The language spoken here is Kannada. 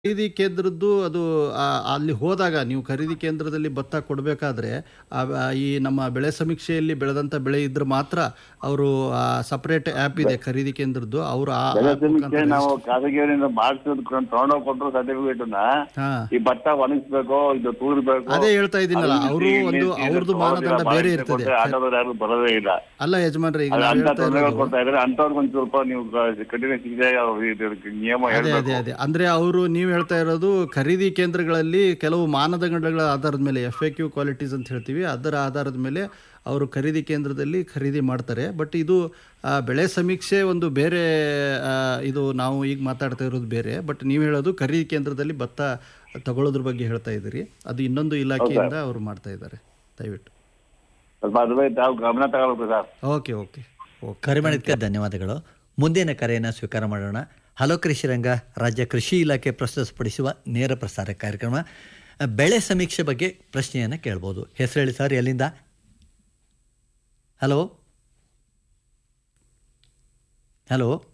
ಖರೀದಿ ಕೇಂದ್ರದ್ದು ಅದು ಆ, ಅಲ್ಲಿ ಹೋದಾಗ ನೀವು ಖರೀದಿ ಕೇಂದ್ರದಲ್ಲಿ ಭತ್ತ ಕೊಡಬೇಕಾದ್ರೆ ಈ ನಮ್ಮ ಬೆಳೆ ಸಮೀಕ್ಷೆಯಲ್ಲಿ ಬೆಳೆದಂತ ಬೆಳೆ ಇದ್ರೆ ಮಾತ್ರ ಅವರು ಸಪರೇಟ್ ಆ್ಯಪ್ ಇದೆ ಖರೀದಿ ಕೇಂದ್ರದ್ದು ಅವರು ಆ ಬೆಳೆ app ಸಮೀಕ್ಷೆ ಮುಖಾಂತರ ನಾವು ಖಾಸಗಿಯವರಿಂದ ಮಾಡಿಸಿದ್ ತಗೊಂಡೋಗಿ ಕೊಟ್ಟರು ಸರ್ಟಿಫಿಕೇಟ್ ಹಾ ಈ ಭತ್ತ ಒಣಗಿಸ್ಬೇಕು ಇದು ತೂರ್ಬೇಕು ಅದೇ ಹೇಳ್ತಾ ಇದ್ದೀನಲ್ಲ ಅವರು ಒಂದು ಅವ್ರದ್ದು ಮಾನದಂಡ ಬೇರೆ ಇರ್ತದೆ ಆಟೋದವ್ರು ಯಾರು ಬರೋದೇ ಇಲ್ಲ ಅಲ್ಲ ಯಜಮಾನ್ರೆ ಈಗ ಅದು ನಾವು ಅಂತ ಹೇಳ್ತಾ ತೊಂದರೆಗಳು ಇರೋದು ಕೊಡ್ತಾ ಇದ್ರೆ ಅಂತವ್ರಿಗೆ ಒಂದ್ ಸ್ವಲ್ಪ ನೀವು ಕಠಿಣ ಶಿಕ್ಷೆ ಇದು ನಿಯಮ ಅದೇ ಹೇಳ್ಬೇಕು ಅದೇ ಅದೇ ಅಂದ್ರೆ ಅವರು ನೀವು ಹೇಳ್ತಾ ಇರೋದು ಖರೀದಿ ಕೇಂದ್ರಗಳಲ್ಲಿ ಕೆಲವು ಮಾನದಂಡಗಳ ಆಧಾರದ ಮೇಲೆ ಎಫ್ ಎ ಕ್ಯೂ ಕ್ವಾಲಿಟೀಸ್ ಅಂತ ಹೇಳ್ತೀವಿ ಅದರ ಆಧಾರದ ಮೇಲೆ ಅವರು ಖರೀದಿ ಕೇಂದ್ರದಲ್ಲಿ ಖರೀದಿ ಮಾಡ್ತಾರೆ ಬಟ್ ಇದು ಆ, ಬೆಳೆ ಸಮೀಕ್ಷೆ ಒಂದು ಬೇರೆ ಆ, ಇದು ನಾವು ಈಗ ಮಾತಾಡ್ತಾ ಇರೋದು ಬೇರೆ ಬಟ್ ನೀವು ಹೇಳೋದು ಖರೀದಿ ಕೇಂದ್ರದಲ್ಲಿ ಭತ್ತ ತಗೊಳ್ಳೋದ್ರ ಬಗ್ಗೆ ಹೇಳ್ತಾ ಇದ್ದೀರಿ ಅದು ಇನ್ನೊಂದು ಇಲಾಖೆಯಿಂದ ಅವರು ಮಾಡ್ತಾ ಇದ್ದಾರೆ ದಯವಿಟ್ಟು ಸ್ವಲ್ಪ ಅದ್ರ ಬಗ್ಗೆ ತಾವು ಗಮನ ತಗೊಳ್ಬೇಕು ಸರ್ ಓಕೆ ಓಕೆ ಓಕೆ ಕರೆ ಮಾಡಿದ್ದಕ್ಕೆ ಧನ್ಯವಾದಗಳು ಮುಂದಿನ ಕರೆಯನ್ನು ಸ್ವೀಕಾರ ಮಾಡೋಣ ಹಲೋ ಕೃಷಿ ರಂಗ ರಾಜ್ಯ ಕೃಷಿ ಇಲಾಖೆ ಪ್ರಸ್ತುತಪಡಿಸುವ ನೇರ ಪ್ರಸಾರ ಕಾರ್ಯಕ್ರಮ ಬೆಳೆ ಸಮೀಕ್ಷೆ ಬಗ್ಗೆ ಪ್ರಶ್ನೆಯನ್ನು ಕೇಳ್ಬೋದು ಹೆಸರು ಹೇಳಿ ಸರ್ ಎಲ್ಲಿಂದ ಹಲೋ ಹಲೋ